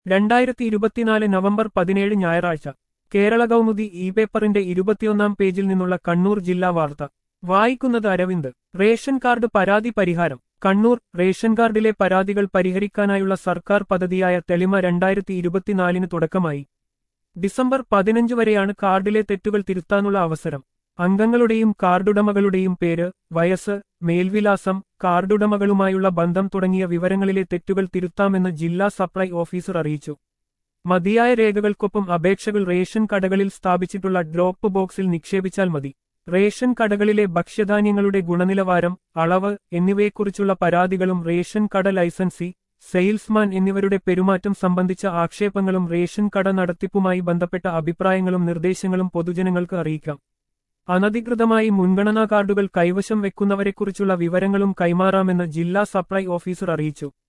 രണ്ടായിരത്തി ഇരുപത്തിനാല് നവംബർ പതിനേഴ് ഞായറാഴ്ച കേരള കൗമുദി ഇ പേപ്പറിന്റെ ഇരുപത്തിയൊന്നാം പേജിൽ നിന്നുള്ള കണ്ണൂർ ജില്ലാ വാർത്ത വായിക്കുന്നത് അരവിന്ദ് റേഷൻ കാർഡ് പരാതി പരിഹാരം കണ്ണൂർ റേഷൻ കാർഡിലെ പരാതികൾ പരിഹരിക്കാനായുള്ള സർക്കാർ പദ്ധതിയായ തെളിമ രണ്ടായിരത്തി ഇരുപത്തിനാലിന് തുടക്കമായി ഡിസംബർ പതിനഞ്ച് വരെയാണ് കാർഡിലെ തെറ്റുകൾ തിരുത്താനുള്ള അവസരം അംഗങ്ങളുടെയും കാർഡുടമകളുടെയും പേര് വയസ്സ് മേൽവിലാസം കാർഡുടമകളുമായുള്ള ബന്ധം തുടങ്ങിയ വിവരങ്ങളിലെ തെറ്റുകൾ തിരുത്താമെന്ന് ജില്ലാ സപ്ലൈ ഓഫീസർ അറിയിച്ചു മതിയായ രേഖകൾക്കൊപ്പം അപേക്ഷകൾ റേഷൻ കടകളിൽ സ്ഥാപിച്ചിട്ടുള്ള ഡ്രോപ്പ് ബോക്സിൽ നിക്ഷേപിച്ചാൽ മതി റേഷൻ കടകളിലെ ഭക്ഷ്യധാന്യങ്ങളുടെ ഗുണനിലവാരം അളവ് എന്നിവയെക്കുറിച്ചുള്ള പരാതികളും റേഷൻ കട ലൈസൻസി സെയിൽസ്മാൻ എന്നിവരുടെ പെരുമാറ്റം സംബന്ധിച്ച ആക്ഷേപങ്ങളും റേഷൻ കട നടത്തിപ്പുമായി ബന്ധപ്പെട്ട അഭിപ്രായങ്ങളും നിർദ്ദേശങ്ങളും പൊതുജനങ്ങൾക്ക് അറിയിക്കാം അനധികൃതമായി മുൻഗണനാ കാർഡുകൾ കൈവശം വെക്കുന്നവരെക്കുറിച്ചുള്ള വിവരങ്ങളും കൈമാറാമെന്ന് ജില്ലാ സപ്ലൈ ഓഫീസർ അറിയിച്ചു